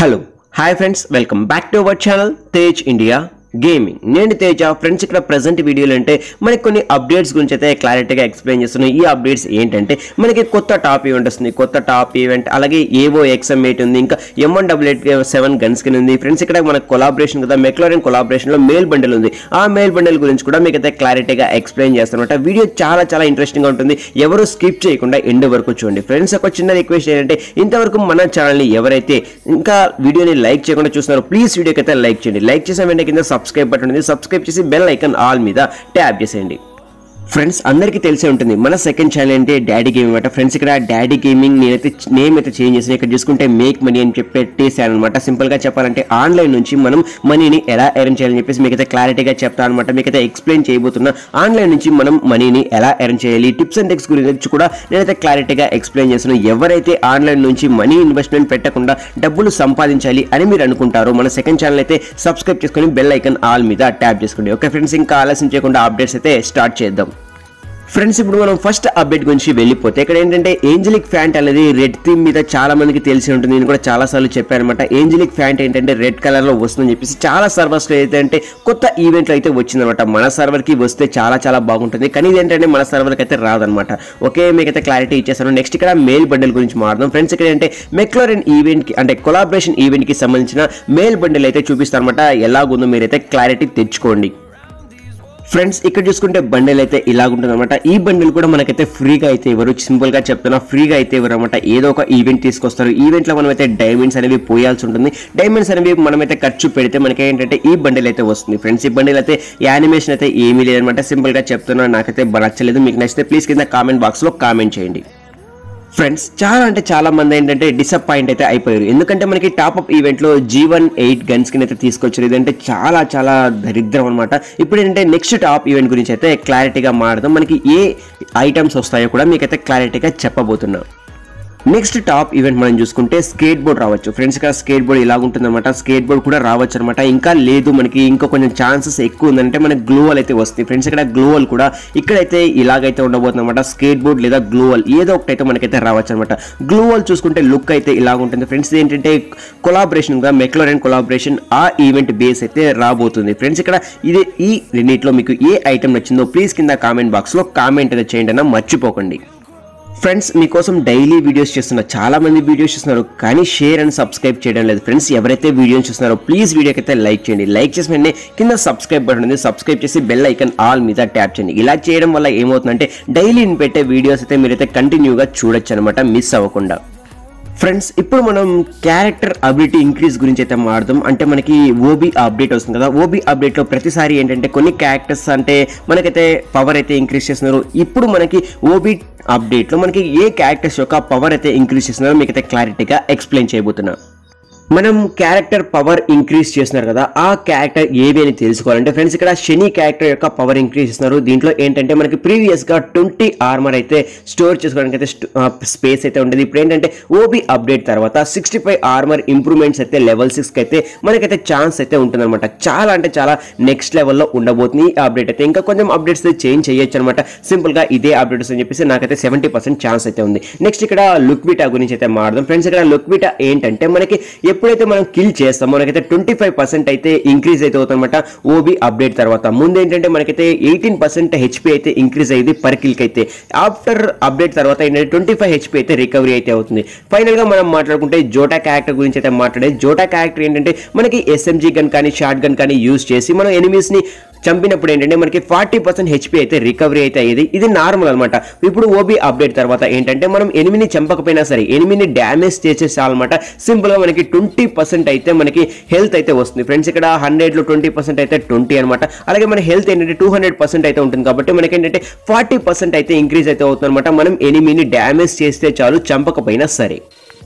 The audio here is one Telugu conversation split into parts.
hello hi friends welcome back to our channel Tej India gaming నేను తేజ ఫ్రెండ్స్ ఇక్కడ ప్రజెంట్ వీడియోలు అంటే మనకి కొన్ని అప్డేట్స్ గురించి అయితే క్లారిటీగా ఎక్స్ప్లెయిన్ చేస్తున్నాను ఈ అప్డేట్స్ ఏంటంటే మనకి కొత్త టాప్ ఈవెంట్ వస్తుంది కొత్త టాప్ ఈవెంట్ అలాగే ఏవో ఎక్స్ఎం ఎయిట్ ఉంది ఇంకా M one double eight seven gun skin ఉంది ఫ్రెండ్స్ ఇక్కడ మన కొలాబరేషన్ కదా మెక్లోరెన్ కొలాబరేషన్ లో మేల్ బండిల్ ఉంది ఆ మేల్ బండిల్ గురించి కూడా మీకు అయితే క్లారిటీగా ఎక్స్ప్లెయిన్ చేస్తానమాట వీడియో చాలా చాలా ఇంట్రెస్టింగ్ గా ఉంటుంది ఎవరు స్కిప్ చేయకుండా ఎండ్ వరకు చూడండి ఫ్రెండ్స్ ఒక చిన్న రిక్వెస్ట్ ఏంటంటే ఇంతవరకు మన ఛానల్ని ఎవరైతే ఇంకా వీడియోని లైక్ చేయకుండా చూస్తున్నారో ప్లీజ్ వీడియోకి అయితే లైక్ చేయండి లైక్ చేసిన వెంటనే కింద సబ్స్క్రైబ్ బటన్ ఉంది సబ్స్క్రైబ్ చేసి బెల్ ఐకన్ ఆల్ మీద ట్యాప్ చేసేయండి ఫ్రెండ్స్ అందరికీ తెలిసే ఉంటుంది మన సెకండ్ ఛానల్ అంటే డాడీ గేమింగ్ అనమాట ఫ్రెండ్స్ ఇక్కడ డాడీ గేమింగ్ నేనైతే నేమ్ అయితే చేంజ్ చేసిన ఇక్కడ చూసుకుంటే మేక్ మనీ అని చెప్పి పెట్టేసాను అనమాట సింపుల్ గా చెప్పాలంటే ఆన్లైన్ నుంచి మనం మనీని ఎలా ఎర్న్ చేయాలని చెప్పేసి మీకైతే క్లారిటీగా చెప్తాను అనమాట మీకైతే ఎక్స్ప్లెయిన్ చేయబోతున్నా ఆన్లైన్ నుంచి మనం మనీని ఎలా ఎర్న్ చేయాలి టిప్స్ అండ్ టెక్స్ గురించి కూడా నేనైతే క్లారిటీగా ఎక్స్ప్లెయిన్ చేస్తున్నాను ఎవరైతే ఆన్లైన్ నుంచి మనీ ఇన్వెస్ట్మెంట్ పెట్టకుండా డబ్బులు సంపాదించాలి అని మీరు అనుకుంటారో మన సెకండ్ ఛానల్ అయితే సబ్స్క్రైబ్ చేసుకొని బెల్ ఐకన్ ఆల్ మీద ట్యాప్ చేసుకోండి ఓకే ఫ్రెండ్స్ ఇంకా ఆలస్యం చేయకుండా అప్డేట్స్ అయితే స్టార్ట్ చేద్దాం ఫ్రెండ్స్ ఇప్పుడు మనం ఫస్ట్ అప్డేట్ గురించి వెళ్ళిపోతే ఇక్కడ ఏంటంటే ఏంజలిక్ ఫ్యాంట్ అనేది రెడ్ థీమ్ మీద చాలా మందికి తెలిసి ఉంటుంది నేను కూడా చాలా సార్లు చెప్పాను అనమాట ఏంజలిక్ ఫ్యాంట్ ఏంటంటే రెడ్ కలర్ లో వస్తుందని చెప్పేసి చాలా సర్వర్స్ లో అయితే అంటే కొత్త ఈవెంట్లు అయితే వచ్చిందనమాట మన సర్వర్ కి వస్తే చాలా చాలా బాగుంటుంది కానీ ఇదేంటంటే మన సర్వర్ కి అయితే రాదనమాట ఓకే మీకైతే క్లారిటీ ఇచ్చేస్తాను నెక్స్ట్ ఇక్కడ మేల్ బండిల్ గురించి మాట్లాడదాం ఫ్రెండ్స్ ఇక్కడ ఏంటంటే మెక్లోరెన్ ఈవెంట్ కి అంటే కొలాబరేషన్ ఈవెంట్ కి సంబంధించిన మేల్ బండిల్ అయితే చూపిస్తాను అనమాట ఎలాగుందో మీరైతే క్లారిటీ తెచ్చుకోండి ఫ్రెండ్స్ ఇక్కడ చూసుకుంటే బండిల్ అయితే ఇలాగుంటుంది అనమాట ఈ బండిల్ కూడా మనకైతే ఫ్రీగా అయితే ఇవ్వరు సింపుల్ గా చెప్తున్నా ఫ్రీగా అయితే ఇవ్వరు అనమాట ఏదో ఒక ఈవెంట్ తీసుకొస్తారు ఈవెంట్ లో మనమైతే డైమండ్స్ అనేవి పోయాల్సి ఉంటుంది డైమండ్స్ అనేవి మనమైతే ఖర్చు పెడితే మనకి ఏంటంటే ఈ బండిల్ అయితే వస్తుంది ఫ్రెండ్స్ ఈ బండిల్ అయితే యానిమేషన్ అయితే ఏమీ లేదనమాట సింపుల్ గా చెప్తున్నా నాకైతే నచ్చలేదు మీకు నచ్చితే ప్లీజ్ కింద కామెంట్ బాక్స్ లో కామెంట్ చేయండి ఫ్రెండ్స్ చాలా అంటే చాలా మంది ఏంటంటే డిసప్పాయింట్ అయితే అయిపోయారు ఎందుకంటే మనకి టాప్ అప్ ఈవెంట్ లో జీ వన్ ఎయిట్ గన్స్ కి అయితే తీసుకొచ్చారు ఇదంటే చాలా చాలా దరిద్రం అనమాట ఇప్పుడు ఏంటంటే నెక్స్ట్ టాప్ ఈవెంట్ గురించి అయితే క్లారిటీగా మాడదాం మనకి ఏ ఐటమ్స్ వస్తాయో కూడా మీకైతే క్లారిటీగా చెప్పబోతున్నాం నెక్స్ట్ టాప్ ఈవెంట్ మనం చూసుకుంటే స్కేట్ బోర్డ్ రావచ్చు ఫ్రెండ్స్ ఇక్కడ స్కేట్ బోర్డ్ ఇలా ఉంటుందన్నమాట స్కేట్ బోర్డ్ కూడా రావచ్చు అనమాట ఇంకా లేదు మనకి ఇంకా కొంచెం ఛాన్సెస్ ఎక్కువ ఉందంటే మనకి గ్లోవల్ అయితే వస్తాయి ఫ్రెండ్స్ ఇక్కడ గ్లోవల్ కూడా ఇక్కడైతే ఇలాగైతే ఉండబోతుంది అనమాట స్కేట్ బోర్డ్ లేదా గ్లోవల్ ఏదో ఒకటి అయితే మనకైతే రావచ్చు అనమాట గ్లోవల్ చూసుకుంటే లుక్ అయితే ఇలా ఉంటుంది ఫ్రెండ్స్ ఇది ఏంటంటే కొలాబరేషన్ కూడా మెక్లోరెన్ కొలాబరేషన్ ఆ ఈవెంట్ బేస్ అయితే రాబోతుంది ఫ్రెండ్స్ ఇక్కడ ఇది ఈ రెండింటిలో మీకు ఏ ఐటమ్ నచ్చిందో ప్లీజ్ కింద కామెంట్ బాక్స్లో కామెంట్ అయితే చేయండి అన్న మర్చిపోకండి ఫ్రెండ్స్ మీకోసం డైలీ వీడియోస్ చేస్తున్నారు చాలా మంది వీడియోస్ చూస్తున్నారు కానీ షేర్ అండ్ సబ్స్క్రైబ్ చేయడం లేదు ఫ్రెండ్స్ ఎవరైతే వీడియోస్ చూస్తున్నారో ప్లీజ్ వీడియోకి అయితే లైక్ చేయండి లైక్ చేసిన వెంటనే కింద సబ్స్క్రైబ్ బటన్ ఉంది సబ్స్క్రైబ్ చేసి బెల్ ఐకన్ ఆల్ మీద ట్యాప్ చేయండి ఇలా చేయడం వల్ల ఏమవుతుందంటే డైలీ నేను పెట్టే వీడియోస్ అయితే మీరైతే కంటిన్యూగా చూడొచ్చు అనమాట మిస్ అవ్వకుండా ఫ్రెండ్స్ ఇప్పుడు మనం క్యారెక్టర్ అబిలిటీ ఇంక్రీజ్ గురించి అయితే మాట్లాడదాం అంటే మనకి ఓబీ అప్డేట్ వస్తుంది కదా ఓబీ అప్డేట్లో ప్రతిసారి ఏంటంటే కొన్ని క్యారెక్టర్స్ అంటే మనకైతే పవర్ అయితే ఇంక్రీజ్ చేస్తున్నారు ఇప్పుడు మనకి ఓబీ అప్డేట్లో మనకి ఏ క్యారెక్టర్స్ యొక్క పవర్ అయితే ఇంక్రీజ్ చేస్తున్నారో మీకైతే క్లారిటీగా ఎక్స్ప్లెయిన్ చేయబోతున్నా మనం క్యారెక్టర్ పవర్ ఇంక్రీజ్ చేస్తున్నారు కదా ఆ క్యారెక్టర్ ఏవి అని తెలుసుకోవాలంటే ఫ్రెండ్స్ ఇక్కడ శని క్యారెక్టర్ యొక్క పవర్ ఇంక్రీజ్ చేస్తున్నారు దీంట్లో ఏంటంటే మనకి ప్రీవియస్ గా ట్వంటీ ఆర్మర్ అయితే స్టోర్ చేసుకోవడానికి అయితే స్పేస్ అయితే ఉండేది ఇప్పుడు ఏంటంటే ఓబీ అప్డేట్ తర్వాత సిక్స్టీ ఫైవ్ ఆర్మర్ ఇంప్రూవ్మెంట్స్ అయితే లెవెల్ సిక్స్ అయితే మనకైతే ఛాన్స్ అయితే ఉంటుందన్నమాట చాలా అంటే చాలా నెక్స్ట్ లెవెల్లో ఉండబోతుంది ఈ అప్డేట్ అయితే ఇంకా కొంచెం అప్డేట్స్ చేంజ్ చేయొచ్చు అనమాట సింపుల్ గా ఇదే అప్డేట్స్ అని చెప్పేసి నాకైతే సెవెంటీ పర్సెంట్ ఛాన్స్ అయితే ఉంది నెక్స్ట్ ఇక్కడ లుక్విటా గురించి అయితే మాట్లాడదాం ఫ్రెండ్స్ ఇక్కడ లుక్విటా ఏంటంటే మనకి ఎప్పుడైతే మనం కిల్ చేస్తామో మనకైతే ట్వంటీ ఫైవ్ పర్సెంట్ అయితే ఇంక్రీజ్ అయితే అవుతుందన్నమాట ఓబీ అప్డేట్ తర్వాత ముందు ఏంటంటే మనకైతే ఎయిటీన్ పర్సెంట్ హెచ్పి అయితే ఇంక్రీజ్ అయ్యింది పర్ కిల్కి అయితే ఆఫ్టర్ అప్డేట్ తర్వాత ఏంటంటే ట్వంటీ ఫైవ్ హెచ్పి అయితే రికవరీ అయితే అవుతుంది ఫైనల్ గా మనం మాట్లాడుకుంటే జోటా క్యారెక్టర్ గురించి అయితే మాట్లాడే జోటా క్యారెక్టర్ ఏంటంటే మనకి ఎస్ఎంజీ గన్ కానీ షార్ట్ గన్ కానీ యూజ్ చేసి మనం ఎనిమీస్ ని చంపినప్పుడు ఏంటంటే మనకి ఫార్టీ పర్సెంట్ హెచ్పి అయితే రికవరీ అయితే అయ్యేది ఇది నార్మల్ అనమాట ఇప్పుడు ఓబీ అప్డేట్ తర్వాత ఏంటంటే మనం ఎనిమిని చంపకపోయినా సరే ఎనిమిని డ్యామేజ్ చేసేసాలన్నమాట సింపుల్ గా మనకి ట్వంటీ పర్సెంట్ అయితే మనకి హెల్త్ అయితే వస్తుంది ఫ్రెండ్స్ ఇక్కడ హండ్రెడ్ లో ట్వంటీ పర్సెంట్ అయితే ట్వంటీ అనమాట అలాగే మన హెల్త్ ఏంటంటే టూ హండ్రెడ్ పర్సెంట్ అయితే ఉంటుంది కాబట్టి మనకి ఏంటంటే ఫార్టీ పర్సెంట్ అయితే ఇంక్రీజ్ అయితే అవుతుంది అనమాట మనం ఎనిమిని డ్యామేజ్ చేస్తే చాలు చంపకపోయినా సరే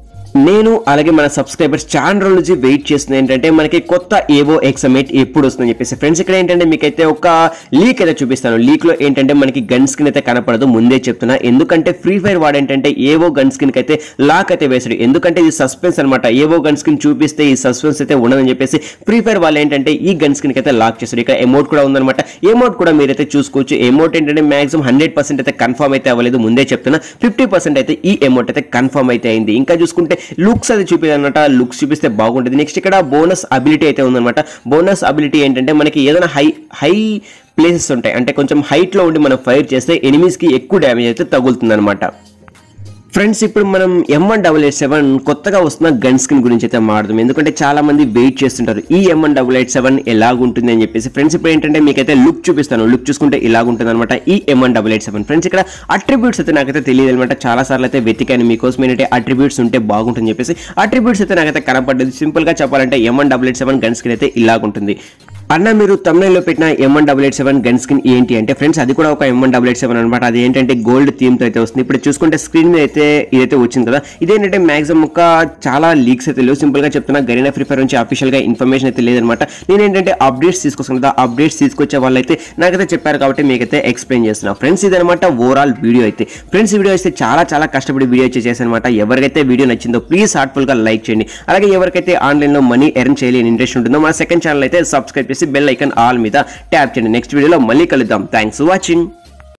నేను అలాగే మన సబ్స్క్రైబర్స్ చాలా రోజుల నుంచి వెయిట్ చేస్తుంది ఏంటంటే మనకి కొత్త ఏవో ఎక్సమేట్ ఎప్పుడు వస్తుందని చెప్పేసి ఫ్రెండ్స్ ఇక్కడ ఏంటంటే మీకైతే ఒక లీక్ అయితే చూపిస్తాను లీక్ లో ఏంటంటే మనకి గన్ స్కిన్ అయితే కనపడదు ముందే చెప్తున్నా ఎందుకంటే ఫ్రీ ఫైర్ వాడు ఏంటంటే ఏవో గన్ స్కిన్ కి అయితే లాక్ అయితే వేసాడు ఎందుకంటే ఇది సస్పెన్స్ అనమాట ఏవో గన్ స్కిన్ చూపిస్తే ఈ సస్పెన్స్ అయితే ఉండదని చెప్పేసి ఫ్రీ ఫైర్ వాళ్ళు ఏంటంటే ఈ గన్ స్కిన్ కి అయితే లాక్ చేస్తారు ఇక్కడ ఎమౌంట్ కూడా ఉందన్నమాట ఎమౌంట్ కూడా మీరైతే చూసుకోవచ్చు ఎమౌంట్ ఏంటంటే మాక్సిమం హండ్రెడ్ పర్సెంట్ అయితే కన్ఫర్మ్ అయితే అవ్వలేదు ముందే చెప్తున్నా ఫిఫ్టీ పర్సెంట్ అయితే ఈ అమౌంట్ అయితే కన్ఫర్మ్ అయితే అయింది ఇంకా చూసుకుంటే లుక్స్ అది చూపించాలన్నమాట లుక్స్ చూపిస్తే బాగుంటుంది నెక్స్ట్ ఇక్కడ బోనస్ అబిలిటీ అయితే ఉందన్నమాట బోనస్ అబిలిటీ ఏంటంటే మనకి ఏదైనా హై హై ప్లేసెస్ ఉంటాయి అంటే కొంచెం హైట్లో ఉండి మనం ఫైర్ చేస్తే ఎనిమీస్కి ఎక్కువ డ్యామేజ్ అయితే తగులుతుంది అనమాట ఫ్రెండ్స్ ఇప్పుడు మనం M one double eight seven కొత్తగా వస్తున్న గన్ స్కిన్ గురించి అయితే మాట్లాడదాం ఎందుకంటే చాలా మంది వెయిట్ చేస్తుంటారు ఈ M one double eight seven ఎలాగుంటుంది అని చెప్పేసి ఫ్రెండ్స్ ఇప్పుడు ఏంటంటే మీకైతే లుక్ చూపిస్తాను లుక్ చూసుకుంటే ఇలాగుంటుంది అనమాట ఈ M one double eight seven friends ఇక్కడ అట్రిబ్యూట్స్ అయితే నాకైతే తెలియదు అనమాట చాలా సార్లు అయితే వెతికాను మీకోసం ఏంటంటే అట్రిబ్యూట్స్ ఉంటే బాగుంటుంది చెప్పేసి అట్రిబ్యూట్స్ అయితే నాకైతే కనపడ్డది సింపుల్ గా చెప్పాలంటే M one double eight seven gun skin అయితే ఇలాగుంటుంది అన్న మీరు తమిళలో పెట్టిన M one double eight seven gun skin ఏంటి అంటే ఫ్రెండ్స్ అది కూడా ఒక M one double eight seven అనమాట అది ఏంటంటే గోల్డ్ థీమ్తో అయితే వస్తుంది ఇప్పుడు చూసుకుంటే స్క్రీన్ మీద అయితే ఇదైతే వచ్చింది కదా ఇదేంటంటే మాక్సిమం ఒక చాలా లీక్స్ అయితే లేవు సింపుల్ గా చెప్తున్నా గరీనా ఫ్రీ ఫైర్ నుంచి అఫీషియల్ గా ఇన్ఫర్మేషన్ అయితే లేదనమాట నేను ఏంటంటే అప్డేట్స్ తీసుకొస్తాను కదా అప్డేట్స్ తీసుకొచ్చే వాళ్ళైతే నాకైతే చెప్పారు కాబట్టి మీకైతే ఎక్స్ప్లెయిన్ చేస్తున్నా ఫ్రెండ్స్ ఇదనమాట ఓవరాల్ వీడియో అయితే ఫ్రెండ్స్ వీడియో అయితే చాలా చాలా కష్టపడి వీడియో అయితే చేశానమాట ఎవరికైతే వీడియో నచ్చిందో ప్లీజ్ హార్ట్ఫుల్ గా లైక్ చేయండి అలాగే ఎవరికైతే ఆన్లైన్ లో మనీ ఎర్న్ చేయలేని ఇంట్రెస్ట్ ఉంటుందో మన సెకండ్ ఛానల్ అయితే సబ్స్క్రైబ్ చేసి బెల్ ఐకన్ ఆల్ మీద ట్యాప్ చేయండి నెక్స్ట్ వీడియోలో మళ్ళీ కలుద్దాం థ్యాంక్స్ ఫర్ వాచింగ్